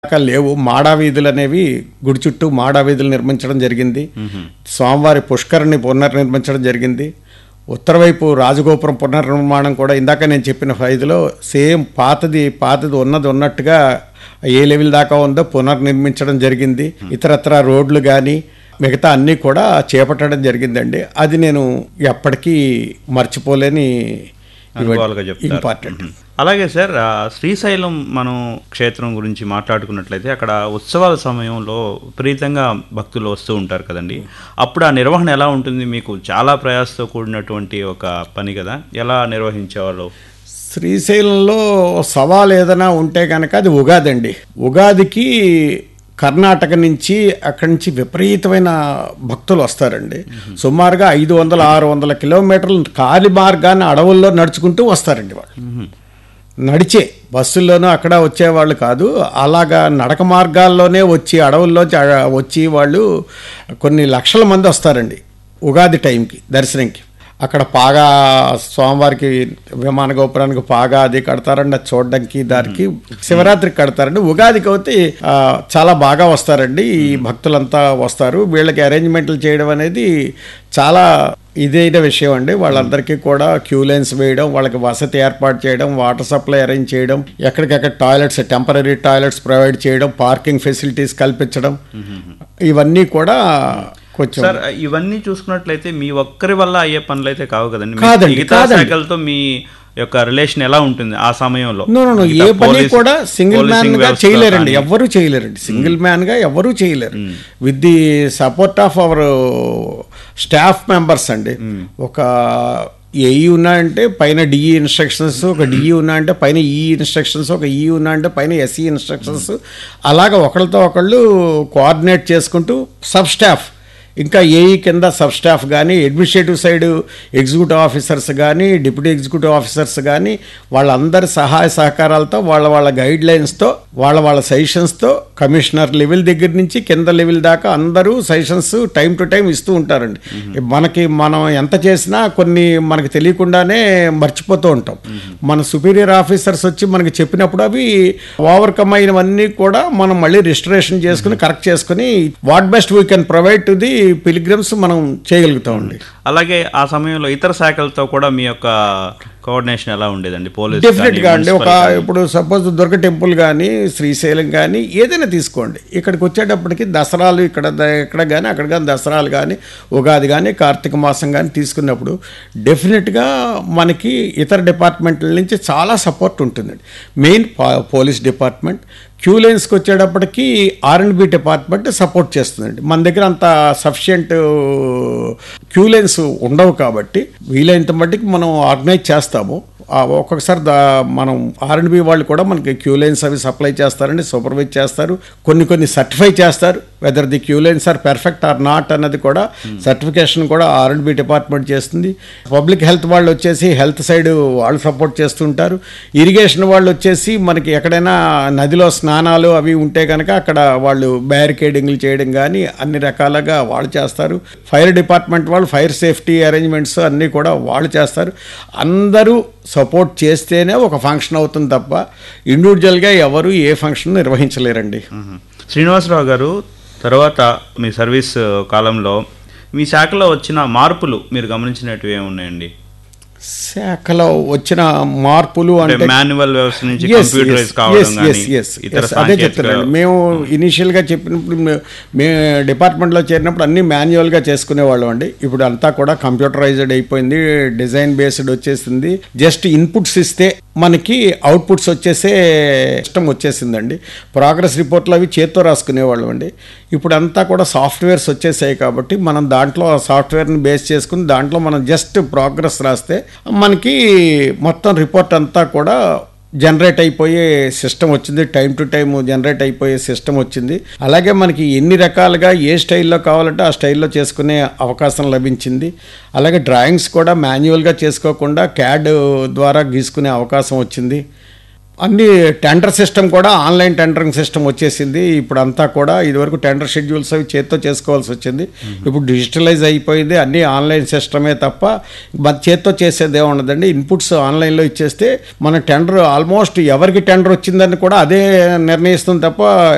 దాకా లేవు మాడా వీధులు అనేవి గుడి చుట్టూ మాడా వీధులు నిర్మించడం జరిగింది స్వామివారి పుష్కరిని పునర్నిర్మించడం జరిగింది ఉత్తర వైపు రాజగోపురం పునర్నిర్మాణం కూడా ఇందాక నేను చెప్పిన ఐదులో సేమ్ పాతది పాతది ఉన్నది ఉన్నట్టుగా ఏ లెవెల్ దాకా ఉందో పునర్నిర్మించడం జరిగింది ఇతరత్ర రోడ్లు కానీ మిగతా అన్నీ కూడా చేపట్టడం జరిగిందండి అది నేను ఎప్పటికీ మర్చిపోలేని అనుభవాలుగా చెప్తారు ఇంపార్టెంట్ మ్మ్. అలాగే సార్ ఆ, శ్రీశైలం మనం క్షేత్రం గురించి మాట్లాడుకున్నట్లయితే అక్కడ ఉత్సవాల సమయంలో విపరీతంగా భక్తులు వస్తూ ఉంటారు కదండి అప్పుడు ఆ నిర్వహణ ఎలా ఉంటుంది మీకు చాలా ప్రయాసతో కూడినటువంటి ఒక పని కదా ఎలా నిర్వహించేవాళ్ళు శ్రీశైలంలో సవాల్ ఏదైనా ఉంటే కనుక అది ఉగాది అండి ఉగాదికి కర్ణాటక నుంచి అక్కడి నుంచి విపరీతమైన భక్తులు వస్తారండి సుమారుగా ఐదు వందల ఆరు వందల కిలోమీటర్లు కాలి మార్గాన్ని అడవుల్లో నడుచుకుంటూ వస్తారండి వాళ్ళు నడిచే బస్సుల్లోనూ అక్కడ వచ్చేవాళ్ళు కాదు అలాగా నడక మార్గాల్లోనే వచ్చి అడవుల్లోంచి ఆ- వచ్చి వాళ్ళు కొన్ని లక్షల మంది వస్తారండి ఉగాది టైంకి దర్శనంకి అక్కడ పాగా స్వామివారికి విమాన గోపురానికి పాగా అది కడతారండి అది చూడడానికి దానికి శివరాత్రికి కడతారండి ఉగాదికి అయితే ఆ, చాలా బాగా వస్తారండి ఈ భక్తులంతా వస్తారు వీళ్ళకి అరేంజ్మెంట్లు చేయడం అనేది చాలా ఇదైన విషయం అండి వాళ్ళందరికీ కూడా క్యూ లైన్స్ వేయడం వాళ్ళకి వసతి ఏర్పాటు చేయడం వాటర్ సప్లై అరేంజ్ చేయడం ఎక్కడికక్కడ టాయిలెట్స్ టెంపరీ టాయిలెట్స్ ప్రొవైడ్ చేయడం పార్కింగ్ ఫెసిలిటీస్ కల్పించడం ఇవన్నీ కూడా కొంచెం సార్ ఇవన్నీ చూసుకున్నట్లయితే మీ ఒక్కరి వల్ల అయ్యే పనులు అయితే కావు కదండి మీ కాదండి, మిగతా కాదండి. శాఖలతో మీ యొక్క రిలేషన్ ఎలా ఉంటుంది ఆ సమయంలో నో నో నో మిగతా ఏ పని పోలీస్- కూడా సింగిల్ మ్యాన్ పోలీసింగ్ గా వ్యవస్థ చేయలేరండి కానీ- ఎవ్వరూ చేయలేరండి సింగిల్ మ్యాన్ గా ఎవరూ చేయలేరు with the support of our staff members అండి ఒక ఏఈ ఉన్నాయంటే పైన డిఈ ఇన్స్ట్రక్షన్స్ ఒక డిఈ ఉన్నాయంటే పైన ఈ ఇన్స్ట్రక్షన్స్ ఒక ఈ ఉన్నాయంటే పైన ఎస్ఈ ఇన్స్ట్రక్షన్స్ అలాగా ఒకళ్ళతో ఒకళ్ళు కోఆర్డినేట్ చేసుకుంటూ సబ్ స్టాఫ్ ఇంకా ఏఈ కింద సబ్ స్టాఫ్ కానీ అడ్మినిస్ట్రేటివ్ సైడ్ ఎగ్జిక్యూటివ్ ఆఫీసర్స్ కానీ డిప్యూటీ ఎగ్జిక్యూటివ్ ఆఫీసర్స్ కానీ వాళ్ళందరి సహాయ సహకారాలతో వాళ్ళ వాళ్ళ గైడ్ లైన్స్తో వాళ్ళ వాళ్ళ సజెషన్స్తో కమిషనర్ లెవెల్ దగ్గర నుంచి కింద లెవెల్ దాకా అందరూ సజెషన్స్ టైం టు టైం ఇస్తూ ఉంటారండి మనకి మనం ఎంత చేసినా కొన్ని మనకి తెలియకుండానే మర్చిపోతూ ఉంటాం మన సుపీరియర్ ఆఫీసర్స్ వచ్చి మనకి చెప్పినప్పుడు అవి ఓవర్కమ్ అయినవన్నీ కూడా మనం మళ్ళీ రిజిస్ట్రేషన్ చేసుకుని కరెక్ట్ చేసుకుని what best we can provide to the pilgrims మనం చేయగలుగుతామండి అలాగే ఆ సమయంలో ఇతర శాఖలతో కూడా మీ యొక్క కోఆర్డినేషన్ ఎలా ఉండేదండి పోలీస్ డెఫినెట్ గా అండి ఒక ఇప్పుడు సపోజ్ దుర్గ టెంపుల్ కానీ శ్రీశైలం కానీ ఏదైనా తీసుకోండి ఇక్కడికి వచ్చేటప్పటికి దసరాలు ఇక్కడ ద- ఇక్కడ కానీ అక్కడ కానీ దసరాలు కానీ ఉగాది కానీ కార్తీక మాసం కానీ తీసుకున్నప్పుడు డెఫినెట్గా మనకి ఇతర డిపార్ట్మెంట్ల నుంచి చాలా సపోర్ట్ ఉంటుందండి మెయిన్ పోలీస్ డిపార్ట్మెంట్ క్యూ లైన్స్కి వచ్చేటప్పటికి R and B department support చేస్తుందండి మన దగ్గర అంత సఫిషియంట్ క్యూ లైన్స్ ఉండవు కాబట్టి వీలైనంత మట్టికి మనం ఆర్గనైజ్ చేస్తాము ఆ ఒక్కొక్కసారి దా మనం ఆర్ఎండ్బి వాళ్ళు కూడా మనకి క్యూ లైన్స్ అవి సప్లై చేస్తారండి సూపర్వైజ్ చేస్తారు కొన్ని కొన్ని సర్టిఫై చేస్తారు whether the queue lines are perfect or not అన్నది కూడా సర్టిఫికేషన్ కూడా ఆర్ఎండ్బి డిపార్ట్మెంట్ చేస్తుంది పబ్లిక్ హెల్త్ వాళ్ళు వచ్చేసి హెల్త్ సైడ్ వాళ్ళు సపోర్ట్ చేస్తుంటారు ఇరిగేషన్ వాళ్ళు వచ్చేసి మనకి ఎక్కడైనా నదిలో స్నానాలు అవి ఉంటే కనుక అక్కడ వాళ్ళు బ్యారికేడింగ్లు చేయడం కానీ అన్ని రకాలుగా వాళ్ళు చేస్తారు ఫైర్ డిపార్ట్మెంట్ వాళ్ళు ఫైర్ సేఫ్టీ అరేంజ్మెంట్స్ అన్నీ కూడా వాళ్ళు చేస్తారు అందరూ సపోర్ట్ చేస్తేనే ఒక ఫంక్షన్ అవుతుంది తప్ప ఇండివిజువల్గా ఎవరు ఏ ఫంక్షన్ నిర్వహించలేరండి మ్మ్. శ్రీనివాసరావు గారు తర్వాత మీ సర్వీస్ కాలంలో మీ శాఖలో వచ్చిన మార్పులు మీరు గమనించినట్టు ఏమున్నాయండి శాఖలో వచ్చిన మార్పులు అంటే అంటే మాన్యువల్ వ్యవస్థ నుంచి Yes, కంప్యూటరైజ్ yes, కావడం yes, కానీ yes, yes, ఇతర yes. అదే సాంకేతిక చెప్తున్నాను మేము ఇనీషియల్గా చెప్పినప్పుడు మే- మేము డిపార్ట్మెంట్లో చేరినప్పుడు అన్ని మాన్యువల్గా చేసుకునేవాళ్ళం అండి ఇప్పుడు అంతా కూడా కంప్యూటరైజ్డ్ అయిపోయింది డిజైన్ బేస్డ్ వచ్చేసింది జస్ట్ ఇన్పుట్స్ ఇస్తే మనకి అవుట్పుట్స్ వచ్చేసే సిస్టమ్ వచ్చేసిందండి ప్రోగ్రెస్ రిపోర్ట్లు అవి చేత్తో రాసుకునేవాళ్ళం అండి ఇప్పుడు అంతా కూడా సాఫ్ట్వేర్స్ వచ్చేసాయి కాబట్టి మనం దాంట్లో ఆ సాఫ్ట్వేర్ని బేస్ చేసుకుని దాంట్లో మనం జస్ట్ ప్రోగ్రెస్ రాస్తే మనకి మొత్తం రిపోర్ట్ అంతా కూడా జనరేట్ అయిపోయే సిస్టమ్ వచ్చింది టైం టు టైం జనరేట్ అయిపోయే సిస్టమ్ వచ్చింది అలాగే మనకి ఎన్ని రకాలుగా ఏ స్టైల్లో కావాలంటే ఆ స్టైల్లో చేసుకునే అవకాశం లభించింది అలాగే డ్రాయింగ్స్ కూడా మాన్యువల్గా చేసుకోకుండా క్యాడ్ ద్వారా గీసుకునే అవకాశం వచ్చింది అన్ని టెండర్ సిస్టమ్ కూడా ఆన్లైన్ టెండరింగ్ సిస్టమ్ వచ్చేసింది ఇప్పుడు అంతా కూడా ఇదివరకు టెండర్ షెడ్యూల్స్ అవి చేత్తో చేసుకోవాల్సి వచ్చింది ఇప్పుడు డిజిటలైజ్ అయిపోయింది అన్నీ ఆన్లైన్ సిస్టమే తప్ప మన చేత్తో చేసేది ఏముండదండి ఇన్పుట్స్ ఆన్లైన్లో ఇచ్చేస్తే మన టెండర్ ఆల్మోస్ట్ ఎవరికి టెండర్ వచ్చిందని కూడా అదే నిర్ణయిస్తుంది తప్ప